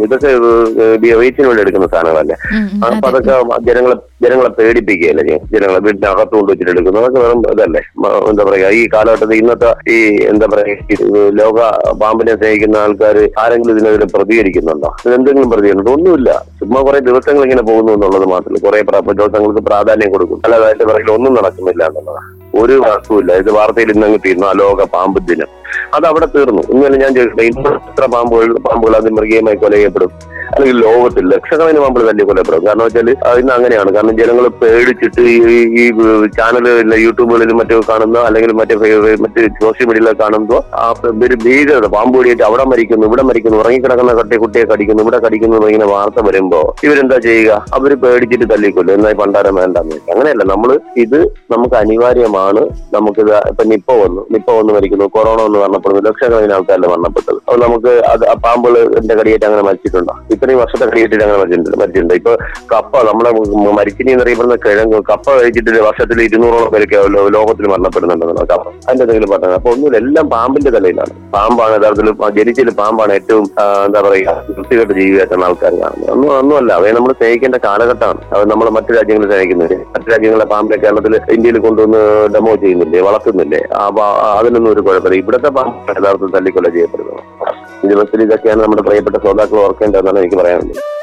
ഇതൊക്കെ വെയിറ്റിന് വേണ്ടി എടുക്കുന്ന സാധനങ്ങളല്ലേ ഉം, ഉം, അപ്പൊ അതെ. അതൊക്കെ ജനങ്ങളെ ജനങ്ങളെ പേടിപ്പിക്കുകയല്ലേ ചെയ്യും ജനങ്ങളെ വീടിനകത്ത് കൊണ്ട് വെച്ചിട്ട് എടുക്കുന്നു അതൊക്കെ വെറും ഇതല്ലേ മ- എന്താ പറയാ ഈ കാലഘട്ടത്തിൽ ഇന്നത്തെ ഈ എന്താ പറയാ ഈ ലോക പാമ്പിനെ സ്നേഹിക്കുന്ന ആൾക്കാർ ആരെങ്കിലും ഇതിനെതിരെ പ്രതികരിക്കുന്നുണ്ടോ എന്തെങ്കിലും പ്രതികരിക്കുന്നുണ്ടോ ഒന്നുമില്ല ചുമ്മാ കുറെ ദിവസങ്ങൾ ഇങ്ങനെ പോകുന്നു എന്നുള്ളത് മാത്രമല്ല കുറെ പ്ര- ദിവസങ്ങൾക്ക് പ്രാധാന്യം കൊടുക്കും അല്ലാതെ അതിന്റെ പിറകിൽ ഒന്നും നടക്കുന്നില്ല എന്നുള്ളതാണ് ഒരു വർഷവുമില്ല ഇത് വാർത്തയിൽ ഇന്നങ്ങ് തീർന്നു ആ ലോക പാമ്പ് ദിനം അത് അവിടെ തീർന്നു ഇന്നലെ ഞാൻ ചോദിക്കട്ടെ ഇന്ന് എത്ര പാമ്പുകൾ പാമ്പുകൾ അത് മൃഗീയമായി കൊല ചെയ്യപ്പെടും അല്ലെങ്കിൽ ലോകത്തിൽ ലക്ഷക്കണക്കിന് പാമ്പുകൾ തല്ലി കൊല്ലപ്പെടും കാരണം വെച്ചാൽ ഇന്ന് അങ്ങനെയാണ് കാരണം ജനങ്ങൾ പേടിച്ചിട്ട് ഈ ഈ ചാനലുകളിലെ യൂട്യൂബുകളിലും മറ്റും കാണുന്ന അല്ലെങ്കിൽ മറ്റേ ഫേ- മറ്റ് സോഷ്യൽ മീഡിയയിലൊക്കെ കാണുമ്പോൾ ആ ഒരു ഭീകരത പാമ്പ് കടിയേറ്റ് അവിടെ മരിക്കുന്നു ഇവിടെ മരിക്കുന്നു ഉറങ്ങിക്കിടക്കുന്ന കട്ടി കുട്ടിയെ കടിക്കുന്നു ഇവിടെ കടിക്കുന്നു എന്ന് ഇങ്ങനെ വാർത്ത വരുമ്പോ ഇവരെന്താ ചെയ്യുക അവര് പേടിച്ചിട്ട് തല്ലിക്കൊല്ലും എന്നായി പണ്ടാരം വേണ്ടെന്ന് അങ്ങനെയല്ല നമ്മൾ ഇത് നമുക്ക് അനിവാര്യമാണ് നമുക്കിത് ഇപ്പൊ നിപ്പ വന്നു നിപ്പ വന്ന് മരിക്കുന്നു കൊറോണ വന്ന് മരണപ്പെടുന്നു ലക്ഷക്കണക്കിന് ആൾക്കാരല്ലേ മരണപ്പെട്ടത് അപ്പൊ നമുക്ക് അത് ആ പാമ്പുകളുടെ കടിയേറ്റ് അങ്ങനെ മരിച്ചിട്ടുണ്ടോ ഇത്രയും വർഷത്തെ കടിയേറ്റിട്ട് അങ്ങനെ മരിച്ചിട്ടുണ്ട് മരിച്ചിട്ടുണ്ട് ഇപ്പൊ കപ്പ നമ്മളെ മരിച്ചിനി എന്നറിയപ്പെടുന്ന കിഴങ്ങ് കപ്പ കഴിച്ചിട്ട് വർഷത്തിൽ ഇരുന്നൂറോളം പേരൊക്കെ ലോ- ലോകത്തിൽ മരണപ്പെടുന്നുണ്ടെന്നാണ് കപ്പ അതിന്റെ എന്തെങ്കിലും പറഞ്ഞത് അപ്പൊ ഒന്നുമില്ല എല്ലാം പാമ്പിന്റെ തലയിലാണ് പാമ്പാണ് യഥാർത്ഥത്തിൽ ജനിച്ചിൽ പാമ്പാണ് ഏറ്റവും ആ, എന്താ പറയുക വൃത്തികെട്ട് ജീവിയായിട്ടാണ് ആൾക്കാർ കാണുന്നത് ഒന്നും ഒന്നുമല്ല അവയെ നമ്മൾ സ്നേഹിക്കേണ്ട കാലഘട്ടമാണ് അത് നമ്മൾ മറ്റു രാജ്യങ്ങൾ സ്നേഹിക്കുന്നില്ലേ മറ്റു രാജ്യങ്ങളെ പാമ്പിനെ കേരളത്തിൽ ഇന്ത്യയിൽ കൊണ്ടുവന്ന് ഡെമോ ചെയ്യുന്നില്ലേ വളർത്തുന്നില്ലേ അപ്പൊ അതിനൊന്നും ഒരു കുഴപ്പമില്ല ഇവിടുത്തെ പാമ്പ് യഥാർത്ഥത്തിൽ തല്ലിക്കൊല ചെയ്യപ്പെടുന്നത് ജീവിതത്തിൽ ഇതൊക്കെയാണ് നമ്മുടെ പ്രിയപ്പെട്ട ശ്രോതാക്കൾ ഓർക്കേണ്ടതെന്നാണ് എനിക്ക് പറയാനുള്ളത്